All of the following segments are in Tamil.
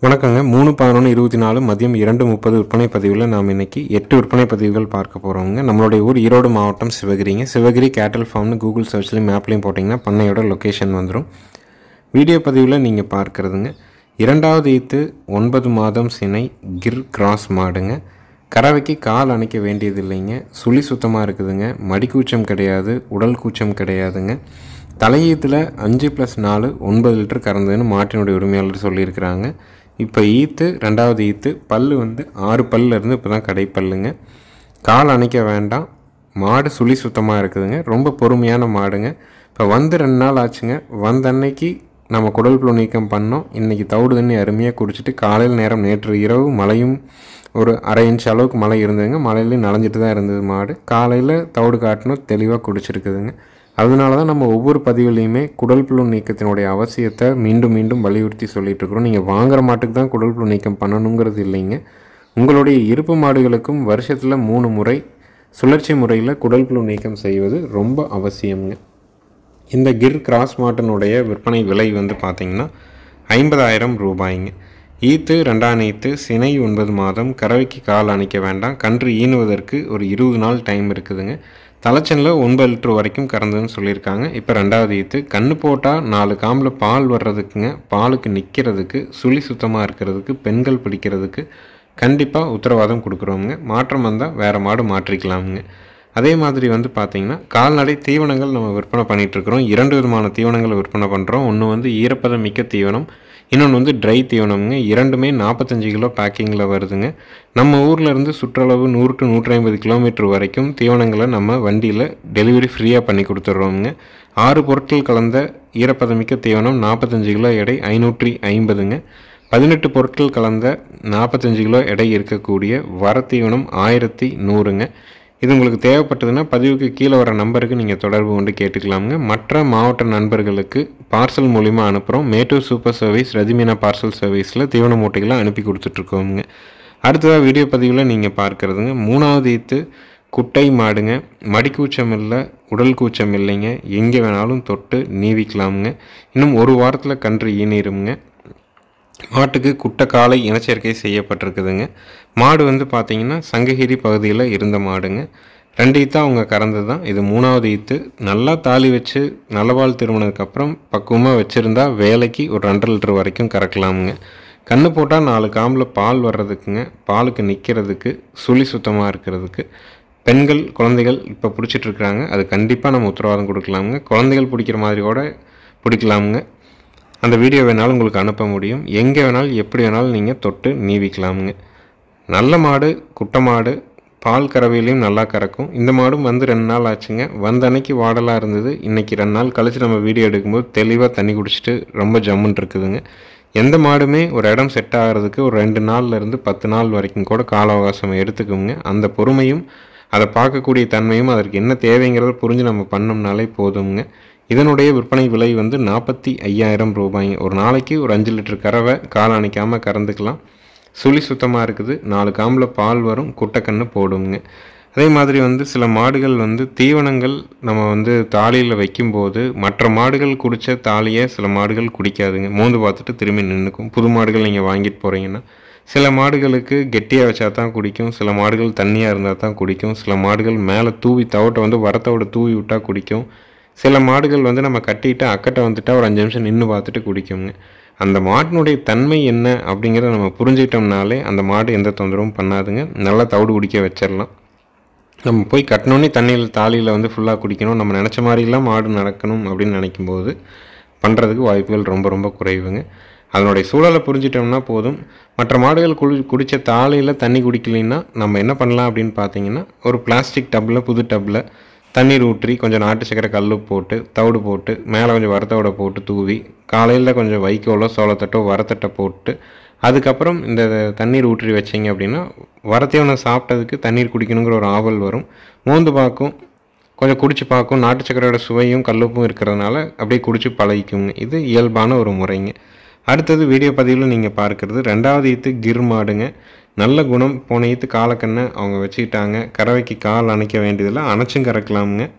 வணக்கங்க மூணு பதினொன்று இருபத்தி நாலு மதியம் இரண்டு முப்பது விற்பனை பதிவில் நாம் இன்னைக்கு எட்டு விற்பனை பதிவுகள் பார்க்க போகிறோங்க நம்மளுடைய ஊர் ஈரோடு மாவட்டம் சிவகிரிங்க சிவகிரி கேட்டல் ஃபார்ம்னு கூகுள் சர்ச்லையும் மேப்லையும் போட்டிங்கன்னா பண்ணையோட லொக்கேஷன் வந்துடும் வீடியோ பதிவில் நீங்கள் பார்க்குறதுங்க இரண்டாவது ஈத்து ஒன்பது மாதம் சினை கிர் கிராஸ் மாடுங்க கறவைக்கு கால் அணைக்க வேண்டியது இல்லைங்க சுழி சுத்தமாக இருக்குதுங்க மடிக்கூச்சம் கிடையாது உடல் கூச்சம் கிடையாதுங்க தலையீத்தில் அஞ்சு ப்ளஸ் நாலு ஒன்பது லிட்டர் கறந்ததுன்னு மாட்டினுடைய உரிமையாளர் சொல்லியிருக்கிறாங்க இப்போ ஈத்து ரெண்டாவது ஈத்து பல்லு வந்து ஆறு பல்லுல இருந்து இப்போ தான் கடைப்பல்லுங்க கால் அணைக்க வேண்டாம் மாடு சுழி சுத்தமாக இருக்குதுங்க ரொம்ப பொறுமையான மாடுங்க இப்போ வந்து ரெண்டு நாள் ஆச்சுங்க வந்த அன்னைக்கு நம்ம குடல் புழு நீக்கம் பண்ணோம் இன்றைக்கி தவிடு தண்ணி அருமையாக குடிச்சிட்டு காலையில் நேரம் நேற்று இரவு மழையும் ஒரு அரை இன்ச் அளவுக்கு மழை இருந்ததுங்க மழையிலையும் நனைஞ்சிட்டு தான் இருந்தது மாடு காலையில் தவிடு காட்டணும் தெளிவாக குடிச்சிருக்குதுங்க அதனால தான் நம்ம ஒவ்வொரு பதிவுலையுமே குடல் புழு நீக்கத்தினுடைய அவசியத்தை மீண்டும் மீண்டும் வலியுறுத்தி சொல்லிட்டு இருக்கிறோம் நீங்கள் வாங்குற மாட்டுக்கு தான் குடல் புழு நீக்கம் பண்ணணுங்கிறது இல்லைங்க உங்களுடைய இருப்பு மாடுகளுக்கும் வருஷத்தில் மூணு முறை சுழற்சி முறையில் குடல் புழு நீக்கம் செய்வது ரொம்ப அவசியம்ங்க இந்த கிர் கிராஸ் மாட்டினுடைய விற்பனை விலை வந்து பார்த்திங்கன்னா ஐம்பதாயிரம் ரூபாய்ங்க ஈத்து ரெண்டாம் ஈத்து சினை ஒன்பது மாதம் கறவைக்கு கால் அணைக்க வேண்டாம் கன்று ஈனுவதற்கு ஒரு இருபது நாள் டைம் இருக்குதுங்க தலைச்சனில் ஒன்பது லிட்டர் வரைக்கும் கறந்ததுன்னு சொல்லியிருக்காங்க இப்போ ரெண்டாவது ஈத்து கண்ணு போட்டால் நாலு காம்பில் பால் வர்றதுக்குங்க பாலுக்கு நிற்கிறதுக்கு சுழி சுத்தமாக இருக்கிறதுக்கு பெண்கள் பிடிக்கிறதுக்கு கண்டிப்பாக உத்தரவாதம் கொடுக்குறோமுங்க மாற்றம் வந்தால் வேறு மாடு மாற்றிக்கலாமுங்க அதே மாதிரி வந்து பார்த்திங்கன்னா கால்நடை தீவனங்கள் நம்ம விற்பனை பண்ணிகிட்ருக்குறோம் இரண்டு விதமான தீவனங்களை விற்பனை பண்ணுறோம் ஒன்று வந்து ஈரப்பதம் மிக்க தீவனம் இன்னொன்று வந்து ட்ரை தீவனம்ங்க இரண்டுமே நாற்பத்தஞ்சு கிலோ பேக்கிங்கில் வருதுங்க நம்ம ஊரில் இருந்து சுற்றளவு நூறு டு நூற்றி ஐம்பது கிலோமீட்டர் வரைக்கும் தீவனங்களை நம்ம வண்டியில் டெலிவரி ஃப்ரீயாக பண்ணி கொடுத்துட்றோமுங்க ஆறு பொருட்கள் கலந்த ஈரப்பதமிக்க தீவனம் நாற்பத்தஞ்சு கிலோ எடை ஐநூற்றி ஐம்பதுங்க பதினெட்டு பொருட்கள் கலந்த நாற்பத்தஞ்சு கிலோ எடை இருக்கக்கூடிய வர தீவனம் ஆயிரத்தி நூறுங்க இது உங்களுக்கு தேவைப்பட்டதுன்னா பதிவுக்கு கீழே வர நம்பருக்கு நீங்கள் தொடர்பு கொண்டு கேட்டுக்கலாமுங்க மற்ற மாவட்ட நண்பர்களுக்கு பார்சல் மூலிமா அனுப்புகிறோம் Mettur super service Rathimeena parcel சர்வீஸில் தீவன மூட்டைகளை அனுப்பி கொடுத்துட்ருக்கோங்க அடுத்ததாக வீடியோ பதிவில் நீங்கள் பார்க்குறதுங்க மூணாவது ஈத்து குட்டை மாடுங்க மடிக்கூச்சம் இல்லை உடல் கூச்சம் இல்லைங்க எங்கே வேணாலும் தொட்டு நீவிக்கலாமுங்க இன்னும் ஒரு வாரத்தில் கன்று ஈனிருங்க மாட்டுக்கு குட்டை காலை இனச்சேர்க்கை செய்யப்பட்டிருக்குதுங்க மாடு வந்து பார்த்திங்கன்னா சங்ககிரி பகுதியில் இருந்த மாடுங்க ரெண்டு ஈத்தா அவங்க கறந்தது தான் இது மூணாவது ஈத்து நல்லா தாலி வச்சு நல்லவாள் திருமணத்துக்கப்புறம் பக்குவமாக வச்சுருந்தா வேலைக்கு ஒரு ரெண்டரை லிட்டர் வரைக்கும் கறக்கலாமுங்க கண்ணு போட்டால் நாலு காம்பில் பால் வர்றதுக்குங்க பாலுக்கு நிற்கிறதுக்கு சுழி சுத்தமாக இருக்கிறதுக்கு பெண்கள் குழந்தைகள் இப்போ பிடிச்சிட்ருக்குறாங்க அது கண்டிப்பாக நம்ம உத்தரவாதம் கொடுக்கலாமுங்க குழந்தைகள் பிடிக்கிற மாதிரி கூட பிடிக்கலாமுங்க அந்த வீடியோ வேணாலும் உங்களுக்கு அனுப்ப முடியும் எங்கே வேணாலும் எப்படி வேணாலும் நீங்கள் தொட்டு நீவிக்கலாமுங்க நல்ல மாடு குட்டை மாடு பால் கறவையிலையும் நல்லா கறக்கும் இந்த மாடும் வந்து ரெண்டு நாள் ஆச்சுங்க வந்த அன்னைக்கு வாடலாக இருந்தது இன்றைக்கி ரெண்டு நாள் கழித்து நம்ம வீடியோ எடுக்கும்போது தெளிவாக தண்ணி குடிச்சிட்டு ரொம்ப ஜம்முன் இருக்குதுங்க எந்த மாடுமே ஒரு இடம் செட் ஆகிறதுக்கு ஒரு ரெண்டு நாள்லேருந்து பத்து நாள் வரைக்கும் கூட கால அவகாசம் எடுத்துக்குங்க அந்த பொறுமையும் அதை பார்க்கக்கூடிய தன்மையும் அதற்கு என்ன தேவைங்கிறத புரிஞ்சு நம்ம பண்ணோம்னாலே போதுங்க இதனுடைய விற்பனை விலை வந்து நாற்பத்தி ஐயாயிரம் ரூபாய்ங்க ஒரு நாளைக்கு ஒரு அஞ்சு லிட்டர் கறவை கால் அணைக்காமல் கறந்துக்கலாம் சுழி சுத்தமாக இருக்குது நாலு காம்பில் பால் வரும் குட்டைக்கண்ணு போடுங்க அதே மாதிரி வந்து சில மாடுகள் வந்து தீவனங்கள் நம்ம வந்து தாலியில் வைக்கும்போது மற்ற மாடுகள் குடித்த தாலியை சில மாடுகள் குடிக்காதுங்க மோந்து பார்த்துட்டு திரும்பி நின்றுக்கும் புது மாடுகள் நீங்கள் வாங்கிட்டு போகிறீங்கன்னா சில மாடுகளுக்கு கெட்டியாக வச்சா தான் குடிக்கும் சில மாடுகள் தண்ணியாக இருந்தால் தான் குடிக்கும் சில மாடுகள் மேலே தூவி தவட்டை வந்து வரத்தோட தூவி விட்டால் குடிக்கும் சில மாடுகள் வந்து நம்ம கட்டிட்டு அக்கட்டை வந்துட்டால் ஒரு அஞ்சு நிமிஷம் நின்று பார்த்துட்டு குடிக்குங்க அந்த மாட்டினுடைய தன்மை என்ன அப்படிங்கிறத நம்ம புரிஞ்சுக்கிட்டோம்னாலே அந்த மாடு எந்த தொந்தரவும் பண்ணாதுங்க நல்லா தவிடு குடிக்க வச்சிடலாம் நம்ம போய் கட்டினோன்னே தண்ணியில் தாலியில் வந்து ஃபுல்லாக குடிக்கணும் நம்ம நினச்ச மாதிரிலாம் மாடு நடக்கணும் அப்படின்னு நினைக்கும்போது பண்ணுறதுக்கு வாய்ப்புகள் ரொம்ப ரொம்ப குறைவுங்க அதனுடைய சூழலை புரிஞ்சிட்டோம்னா போதும் மற்ற மாடுகள் குடி குடித்த தாலியில் தண்ணி குடிக்கலைன்னா நம்ம என்ன பண்ணலாம் அப்படின்னு பார்த்தீங்கன்னா ஒரு பிளாஸ்டிக் டப்பில் புது டப்பில் தண்ணீர் ஊற்றி கொஞ்சம் நாட்டு சக்கரை கல் போட்டு தவிடு போட்டு மேலே கொஞ்சம் வரத்தோட போட்டு தூவி காலையில் கொஞ்சம் வைக்கோலோ சோளத்தட்டோ வரத்தட்டை போட்டு அதுக்கப்புறம் இந்த தண்ணீர் ஊற்றி வச்சிங்க அப்படின்னா வரத்தேவனை சாப்பிட்டதுக்கு தண்ணீர் குடிக்கணுங்கிற ஒரு ஆவல் வரும் மோந்து பார்க்கும் கொஞ்சம் குடிச்சு பார்க்கும் நாட்டு சக்கரையோட சுவையும் கல்லுப்பும் இருக்கிறதுனால அப்படியே குடிச்சு பழகிக்குங்க இது இயல்பான ஒரு முறைங்க அடுத்தது வீடியோ பதிவில் நீங்கள் பார்க்குறது ரெண்டாவது ஈத்து கிர் மாடுங்க நல்ல குணம் போன ஈத்து காலக்கண்ணை அவங்க வச்சுக்கிட்டாங்க கறவைக்கு கால் அணைக்க வேண்டியதில்லை அணைச்சும் கறக்கலாமுங்க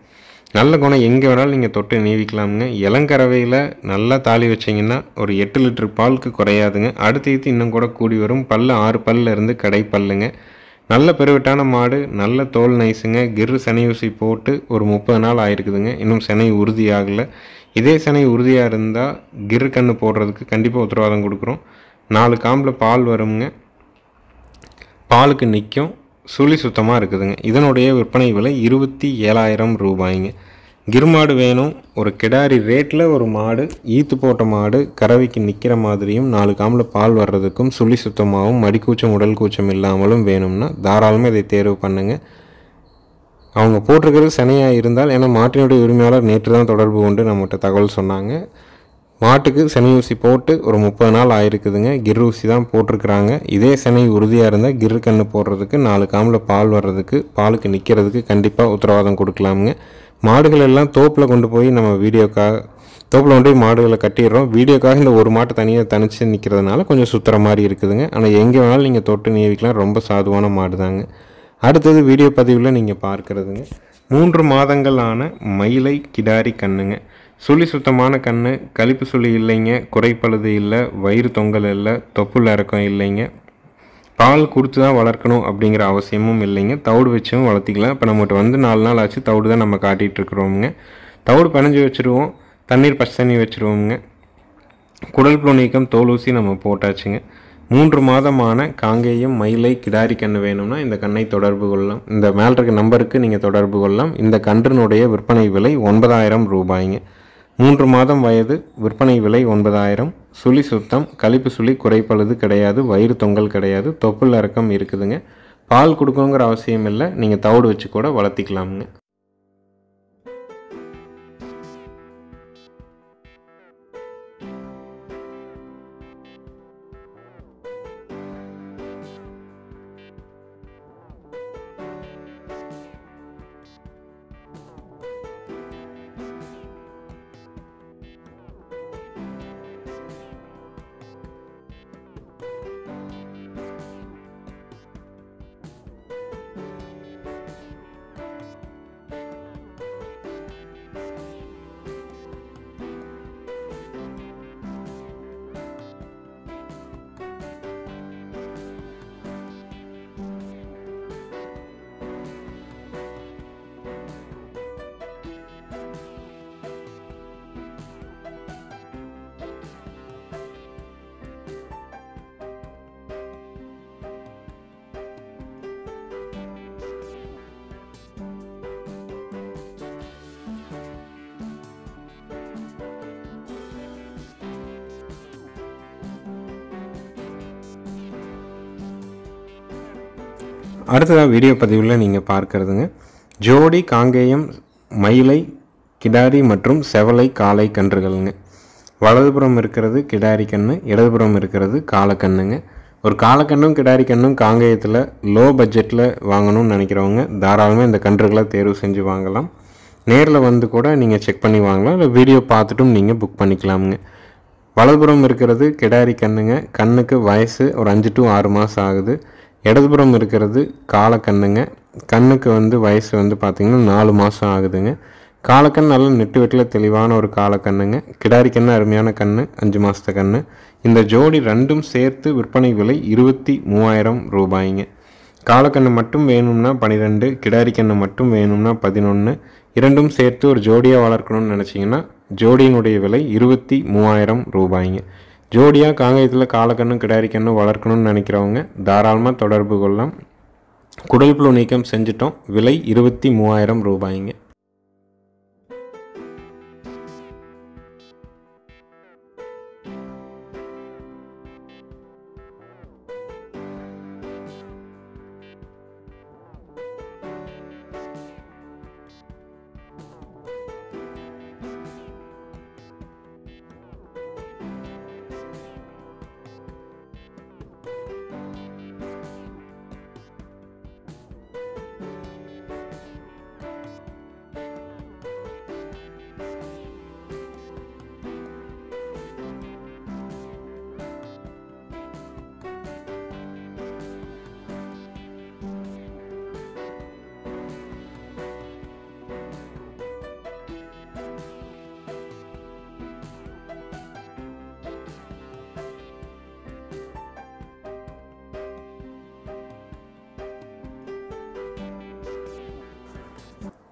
நல்ல குணம் எங்கே வேணாலும் நீங்கள் தொட்டு நீவிக்கலாமுங்க இளங்கறவையில் நல்லா தாலி வச்சிங்கன்னா ஒரு எட்டு லிட்டர் பாலுக்கு குறையாதுங்க அடுத்து இது இன்னும் கூட கூடி வரும் பல்லு ஆறு பல்ல இருந்து கடை பல்லுங்க நல்ல பெருவிட்டான மாடு நல்ல தோல் நைஸுங்க கிரு சனை ஊசி போட்டு ஒரு முப்பது நாள் ஆயிருக்குதுங்க இன்னும் சனை உறுதியாகலை இதே சனை உறுதியாக இருந்தால் கிரு கன்று போடுறதுக்கு கண்டிப்பாக உத்தரவாதம் கொடுக்குறோம் நாலு காம்பில் பால் வருங்க பாலுக்கு நிற்கும் சுழி சுத்தமாக இருக்குதுங்க இதனுடைய விற்பனை விலை இருபத்தி ஏழாயிரம் ரூபாய்ங்க கிருமாடு வேணும் ஒரு கிடாரி ரேட்டில் ஒரு மாடு ஈத்து போட்ட மாடு கறவைக்கு நிற்கிற மாதிரியும் நாலு காமில் பால் வர்றதுக்கும் சுழி சுத்தமாகவும் மடிக்கூச்சம் உடல் கூச்சம் இல்லாமலும் வேணும்னா தாராளமாக இதை தேர்வு பண்ணுங்கள் அவங்க போட்டிருக்கிறது சனையாக இருந்தால் ஏன்னா மாட்டினுடைய உரிமையாளர் நேற்று தான் தொடர்பு கொண்டு நம்மகிட்ட தகவல் சொன்னாங்க மாட்டுக்கு சனி ஊசி போட்டு ஒரு முப்பது நாள் ஆயிருக்குதுங்க கிர் ஊசி தான் போட்டிருக்கிறாங்க இதே சனை உறுதியாக இருந்தால் கிரு கன்று போடுறதுக்கு நாலு காமில் பால் வர்றதுக்கு பாலுக்கு நிற்கிறதுக்கு கண்டிப்பாக உத்தரவாதம் கொடுக்கலாமுங்க மாடுகள் எல்லாம் தோப்பில் கொண்டு போய் நம்ம வீடியோக்காக தோப்பில் கொண்டு போய் மாடுகளை கட்டிடுறோம் வீடியோக்காக இந்த ஒரு மாட்டை தனியாக தனிச்சு நிற்கிறதுனால கொஞ்சம் சுற்றுற மாதிரி இருக்குதுங்க ஆனால் எங்கே வேணாலும் நீங்கள் தொட்டு நீவிக்கலாம் ரொம்ப சாதுவான மாடு தாங்க அடுத்தது வீடியோ பதிவில் நீங்கள் பார்க்குறதுங்க மூன்று மாதங்கள் ஆன மயிலை கிடாரி கண்ணுங்க சுழி சுத்தமான கண்ணு கழிப்பு சுழி இல்லைங்க குறைப்பழுது இல்லை வயிறு தொங்கல் இல்லை தொப்புள் இறக்கம் இல்லைங்க பால் கொடுத்து தான் வளர்க்கணும் அப்படிங்கிற அவசியமும் இல்லைங்க தவிடு வச்சும் வளர்த்திக்கலாம் இப்போ நம்மகிட்ட வந்து நாலு நாள் ஆச்சு தவிடு தான் நம்ம காட்டிகிட்டு இருக்கிறோமுங்க தவிடு பிணைஞ்சு வச்சுருவோம் தண்ணீர் பச்சை தண்ணி வச்சுருவோமுங்க குடல் புழு நீக்கம் தோல் ஊசி நம்ம போட்டாச்சுங்க மூன்று மாதமான காங்கேயம் மயிலை கிடாரி கன்று வேணும்னா இந்த கண்ணை தொடர்பு கொள்ளலாம் இந்த மேல் இருக்க நம்பருக்கு நீங்கள் தொடர்பு கொள்ளலாம் இந்த கன்றினுடைய விற்பனை விலை ஒன்பதாயிரம் ரூபாய்ங்க மூன்று மாதம் வயது விற்பனை விலை ஒன்பதாயிரம் சுழி சுத்தம் கழிப்பு சுழி குறைப்பழுது கிடையாது வயிறு தொங்கல் கிடையாது தொப்புள் இறக்கம் இருக்குதுங்க பால் கொடுக்கணுங்கிற அவசியம் இல்லை நீங்கள் தவிடு வச்சு கூட வளர்த்திக்கலாமுங்க அடுத்ததாக வீடியோ பதிவில் நீங்கள் பார்க்கறதுங்க ஜோடி காங்கேயம் மயிலை கிடாரி மற்றும் செவலை காளை கன்றுகள்ங்க வலதுபுறம் இருக்கிறது கிடாரி கன்று இடதுபுறம் இருக்கிறது காலக்கண்ணுங்க ஒரு காலக்கண்ணும் கிடாரி கண்ணும் காங்கேயத்தில் லோ பட்ஜெட்டில் வாங்கணும்னு நினைக்கிறவங்க தாராளமாக இந்த கன்றுகளை தேர்வு செஞ்சு வாங்கலாம் நேரில் வந்து கூட நீங்கள் செக் பண்ணி வாங்கலாம் இல்லை வீடியோ பார்த்துட்டும் நீங்கள் புக் பண்ணிக்கலாமுங்க வலதுபுறம் இருக்கிறது கிடாரி கண்ணுங்க கண்ணுக்கு வயசு ஒரு அஞ்சு டு ஆறு மாதம் ஆகுது இடதுபுறம் இருக்கிறது காலக்கண்ணுங்க கண்ணுக்கு வந்து வயசு வந்து பார்த்திங்கன்னா நாலு மாதம் ஆகுதுங்க காலக்கண் நல்ல நெட்டு வெட்டில் தெளிவான ஒரு காலக்கண்ணுங்க கிடாரி கண்ணு அருமையான கண்ணு அஞ்சு மாதத்த கண்ணு இந்த ஜோடி ரெண்டும் சேர்த்து விற்பனை விலை இருபத்தி மூவாயிரம் ரூபாய்ங்க காலக்கண்ணு மட்டும் வேணும்னா பன்னிரெண்டு கிடாரி கண்ணு மட்டும் வேணும்னா பதினொன்று இரண்டும் சேர்த்து ஒரு ஜோடியாக வளர்க்கணும்னு நினச்சிங்கன்னா ஜோடியினுடைய விலை இருபத்தி மூவாயிரம் ரூபாய்ங்க ஜோடியாக காங்கயத்தில் காலக்கண்ணும் கிடாரி கண்ணும் வளர்க்கணும்னு நினைக்கிறவங்க தாராளமாக தொடர்பு கொள்ளலாம் குடல் புழு நீக்கம் செஞ்சிட்டோம் விலை இருபத்தி மூவாயிரம் ரூபாய்ங்க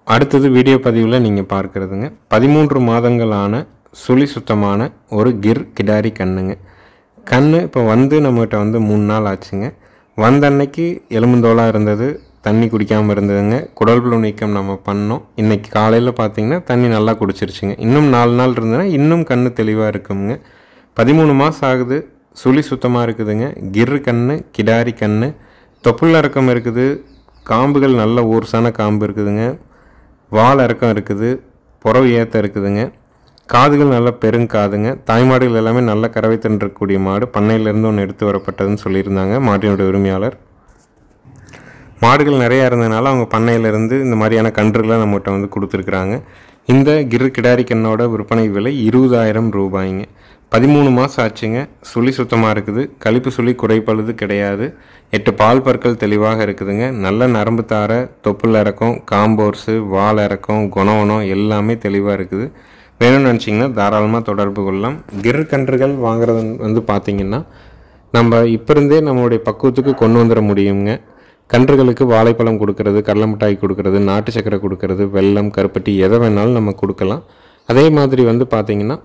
அடுத்தது வீடியோ பதிவில் நீங்கள் பார்க்குறதுங்க பதிமூன்று மாதங்களான சுழி சுத்தமான ஒரு கிர் கிடாரி கண்ணுங்க கண் இப்போ வந்து நம்மகிட்ட வந்து மூணு நாள் ஆச்சுங்க வந்த அன்னைக்கு எலும்புந்தோலாக இருந்தது தண்ணி குடிக்காமல் இருந்ததுங்க குடல் புழு நீக்கம் நம்ம பண்ணோம் இன்றைக்கி காலையில் பார்த்தீங்கன்னா தண்ணி நல்லா குடிச்சிருச்சுங்க இன்னும் நாலு நாள் இருந்ததுன்னா இன்னும் கண் தெளிவாக இருக்குங்க பதிமூணு மாதம் ஆகுது சுழி சுத்தமாக இருக்குதுங்க கிர் கண்ணு கிடாரி கண்ணு தொப்புள்ள இறக்கம் இருக்குது காம்புகள் நல்ல ஊர்சான காம்பு இருக்குதுங்க வால் இறக்கம் இருக்குது புறவு ஏத்த இருக்குதுங்க காதுகள் நல்ல பெருங்காதுங்க தாய்மாடுகள் எல்லாமே நல்ல கறவை தின்றக்கூடிய மாடு பண்ணையிலேருந்து ஒன்று எடுத்து வரப்பட்டதுன்னு சொல்லியிருந்தாங்க மாட்டினுடைய உரிமையாளர் மாடுகள் நிறையா இருந்ததுனால அவங்க பண்ணையிலேருந்து இந்த மாதிரியான கன்றுகளை நம்மகிட்ட வந்து கொடுத்துருக்குறாங்க இந்த கிரு கிடாரி கண்ணோட விற்பனை விலை இருபதாயிரம் ரூபாய்ங்க பதிமூணு மாதம் ஆச்சுங்க சுழி சுத்தமாக இருக்குது கழிப்பு சுழி குறைப்பழுது கிடையாது எட்டு பால் பற்கள் தெளிவாக இருக்குதுங்க நல்ல நரம்பு தார தொப்புள் இறக்கம் காம்போர்ஸு வால் இறக்கம் குணவனம் எல்லாமே தெளிவாக இருக்குது வேணும்னு நினச்சிங்கன்னா தாராளமாக தொடர்பு கொள்ளலாம் கிர் கன்றுகள் வாங்குறது வந்து பார்த்திங்கன்னா நம்ம இப்போ இருந்தே நம்மளுடைய பக்குவத்துக்கு கொண்டு வந்துட முடியுங்க கன்றுகளுக்கு வாழைப்பழம் கொடுக்கறது கடலை மிட்டாய் கொடுக்கறது நாட்டு சக்கரை கொடுக்கறது வெல்லம் கருப்பட்டி எதை வேணாலும் நம்ம கொடுக்கலாம் அதே மாதிரி வந்து பார்த்திங்கன்னா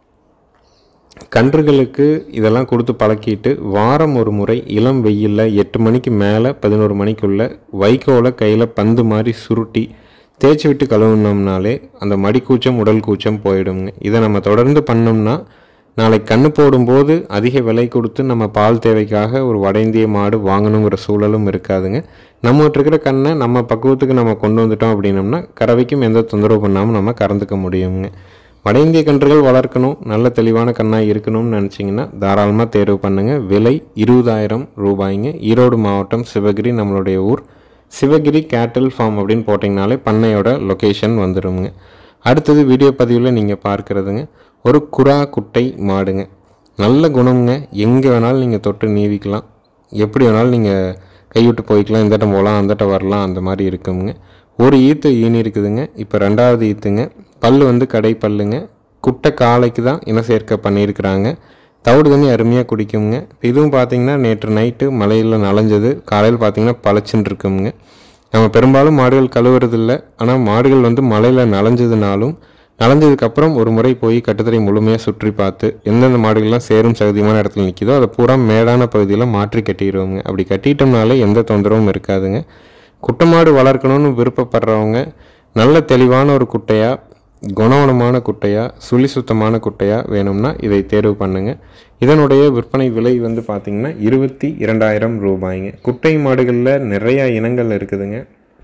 கன்றுகளுக்கு இதெல்லாம் கொடுத்து பழக்கிட்டு வாரம் ஒரு முறை இளம் வெயிலில் எட்டு மணிக்கு மேலே பதினோரு மணிக்குள்ளே வைக்கோலை கையில் பந்து மாதிரி சுருட்டி தேய்ச்சி விட்டு கழுவுனோம்னாலே அந்த மடிக்கூச்சம் உடல் கூச்சம் போயிடுங்க இதை நம்ம தொடர்ந்து பண்ணோம்னா நாளைக்கு கண்ணு போடும்போது அதிக விலை கொடுத்து நம்ம பால் தேவைக்காக ஒரு வட இந்திய மாடு வாங்கணுங்கிற சூழலும் இருக்காதுங்க நம்மகிட்ட இருக்கிற கண்ணை நம்ம பக்குவத்துக்கு நம்ம கொண்டு வந்துட்டோம் அப்படின்னம்னா கறவைக்கும் எந்த தொந்தரவு பண்ணாமல் நம்ம கறந்துக்க முடியுங்க வட இந்திய கன்றுகள் வளர்க்கணும் நல்ல தெளிவான கண்ணாக இருக்கணும்னு நினச்சிங்கன்னா தாராளமாக தேர்வு பண்ணுங்கள் விலை இருபதாயிரம் ரூபாய்ங்க ஈரோடு மாவட்டம் சிவகிரி நம்மளுடைய ஊர் சிவகிரி கேட்டில் ஃபார்ம் அப்படின்னு போட்டிங்கனாலே பண்ணையோட லொக்கேஷன் வந்துடுங்க அடுத்தது வீடியோ பதிவில் நீங்கள் பார்க்குறதுங்க ஒரு குரா குட்டை மாடுங்க நல்ல குணம்ங்க எங்கே வேணாலும் நீங்கள் தொட்டு நீவிக்கலாம் எப்படி வேணாலும் நீங்கள் கைவிட்டு போய்க்கலாம் இந்த இடம் போகலாம் அந்த இடம் வரலாம் அந்த மாதிரி இருக்குங்க ஒரு ஈத்து ஈனி இருக்குதுங்க இப்போ ரெண்டாவது ஈத்துங்க பல் வந்து கடை பல்லுங்க குட்டை காலைக்கு தான் இன சேர்க்கை பண்ணியிருக்கிறாங்க தவிடு தண்ணி அருமையாக குடிக்குங்க இதுவும் பார்த்தீங்கன்னா நேற்று நைட்டு மழையில் நனைஞ்சது காலையில் பார்த்தீங்கன்னா பழச்சுன்னு இருக்குங்க நம்ம பெரும்பாலும் மாடுகள் கழுவுறதில்ல ஆனால் மாடுகள் வந்து மழையில் நனைஞ்சதுனாலும் நனைஞ்சதுக்கப்புறம் ஒரு முறை போய் கட்டுத்தரை முழுமையாக சுற்றி பார்த்து எந்தெந்த மாடுகள்லாம் சேரும் சகதியமான இடத்துல நிற்கிதோ அதை பூரா மேடான பகுதியில் மாற்றி கட்டிடுவோங்க அப்படி கட்டிட்டோம்னாலே எந்த தொந்தரவும் இருக்காதுங்க குட்டை மாடு வளர்க்கணும்னு விருப்பப்படுறவங்க நல்ல தெளிவான ஒரு குட்டையாக குணவனமான குட்டையாக சுழி சுத்தமான குட்டையாக வேணும்னா இதை தேர்வு பண்ணுங்கள் இதனுடைய விற்பனை விலை வந்து பார்த்திங்கன்னா இருபத்தி இரண்டாயிரம் ரூபாய்ங்க குட்டை மாடுகளில் நிறையா இனங்கள் இருக்குதுங்க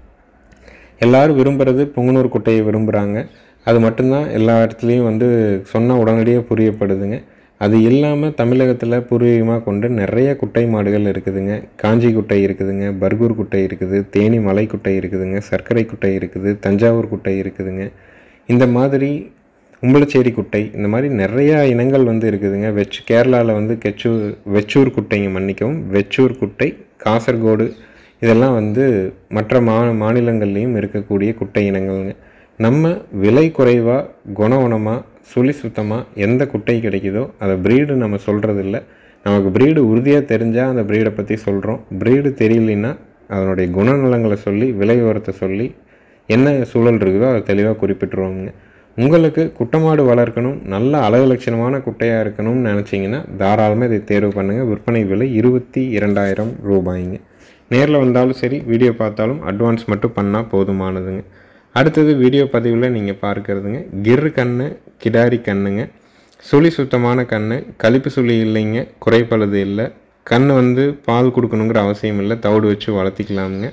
எல்லாரும் விரும்புகிறது புங்குனூர் குட்டையை விரும்புகிறாங்க அது மட்டும்தான் எல்லா இடத்துலையும் வந்து சொன்னால் உடனடியாக புரியப்படுதுங்க அது இல்லாமல் தமிழகத்தில் பூர்வீகமாக கொண்டு நிறைய குட்டை மாடுகள் இருக்குதுங்க காஞ்சி குட்டை இருக்குதுங்க பர்கூர் குட்டை இருக்குது தேனி மலை குட்டை இருக்குதுங்க சர்க்கரை குட்டை இருக்குது தஞ்சாவூர் குட்டை இருக்குதுங்க இந்த மாதிரி உம்பளச்சேரி குட்டை இந்த மாதிரி நிறையா இனங்கள் வந்து இருக்குதுங்க வெச் கேரளாவில் வந்து கெச்சூர் வெச்சூர் குட்டைங்க மன்னிக்கவும் வெச்சூர் குட்டை காசர்கோடு இதெல்லாம் வந்து மற்ற மா மாநிலங்கள்லேயும் இருக்கக்கூடிய குட்டை இனங்கள்ங்க நம்ம விலை குறைவாக குணவனமாக சுழி சுத்தமாக எந்த குட்டை கிடைக்குதோ அதை ப்ரீடு நம்ம சொல்கிறதில்ல நமக்கு ப்ரீடு உறுதியாக தெரிஞ்சால் அந்த ப்ரீடை பற்றி சொல்கிறோம் ப்ரீடு தெரியலனா அதனுடைய குணநலங்களை சொல்லி விலை உரத்தை சொல்லி என்ன சூழல் இருக்குதோ அதை தெளிவாக குறிப்பிட்டுருவோங்க உங்களுக்கு குட்டமாடு வளர்க்கணும் நல்ல அழகு லட்சணமான குட்டையாக இருக்கணும்னு நினச்சிங்கன்னா தாராளமாக இதை தேர்வு பண்ணுங்கள் விற்பனை விலை இருபத்தி இரண்டாயிரம் ரூபாய்ங்க நேரில் வந்தாலும் சரி வீடியோ பார்த்தாலும் அட்வான்ஸ் மட்டும் பண்ணால் போதுமானதுங்க அடுத்தது வீடியோ பதிவில் நீங்கள் பார்க்குறதுங்க கிர் கண்ணு கிடாரி கண்ணுங்க சுழி சுத்தமான கண்ணு கழிப்பு சுழி இல்லைங்க குறைப்பழுது இல்லை கண் வந்து பால் கொடுக்கணுங்கிற அவசியம் இல்லை தவிடு வச்சு வளர்த்திக்கலாமுங்க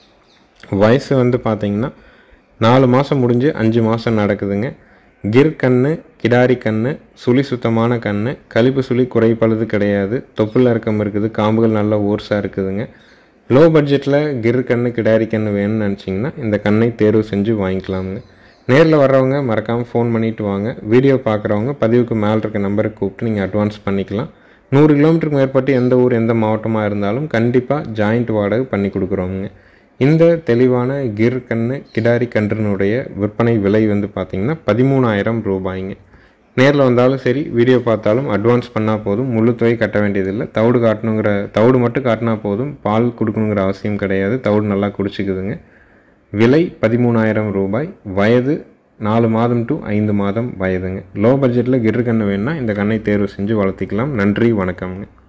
வயசு வந்து பார்த்திங்கன்னா நாலு மாதம் முடிஞ்சு அஞ்சு மாதம் நடக்குதுங்க கிர் கண்ணு கிடாரி கண்ணு சுழி சுத்தமான கண்ணு கழிப்பு சுழி குறைப்பழுது கிடையாது தொப்புள் இறக்கம் இருக்குது காம்புகள் நல்ல ஓர்ஸாக இருக்குதுங்க லோ பட்ஜெட்டில் கிர் கண்ணு கிடாரி கண்ணு வேணும்னு நினச்சிங்கன்னா இந்த கண்ணை தேர்வு செஞ்சு வாங்கிக்கலாமுங்க நேரில் வர்றவங்க மறக்காமல் ஃபோன் பண்ணிவிட்டு வாங்க வீடியோ பார்க்குறவங்க பதிவுக்கு மேலே இருக்க நம்பருக்கு கூப்பிட்டு நீங்கள் அட்வான்ஸ் பண்ணிக்கலாம் நூறு கிலோமீட்டருக்கு மேற்பட்டு எந்த ஊர் எந்த மாவட்டமாக இருந்தாலும் கண்டிப்பாக ஜாயிண்ட் வாடகை பண்ணி கொடுக்குறோங்க இந்த தெளிவான கிர் கண்ணு கிடாரி கன்றுனுடைய விற்பனை விலை வந்து பார்த்திங்கன்னா பதிமூணாயிரம் ரூபாய்ங்க நேரில் வந்தாலும் சரி வீடியோ பார்த்தாலும் அட்வான்ஸ் பண்ணால் போதும் முழு தொகை கட்ட வேண்டியதில்லை தவிடு காட்டணுங்கிற தவிடு மட்டும் காட்டினா போதும் பால் கொடுக்கணுங்கிற அவசியம் கிடையாது தவிடு நல்லா குடிச்சிக்குதுங்க விலை பதிமூணாயிரம் ரூபாய் வயது நாலு மாதம் டு ஐந்து மாதம் வயதுங்க லோ பட்ஜெட்டில் கிரு கண்ணு வேணுன்னா இந்த கண்ணை தேர்வு செஞ்சு வளர்த்திக்கலாம் நன்றி வணக்கம்ங்க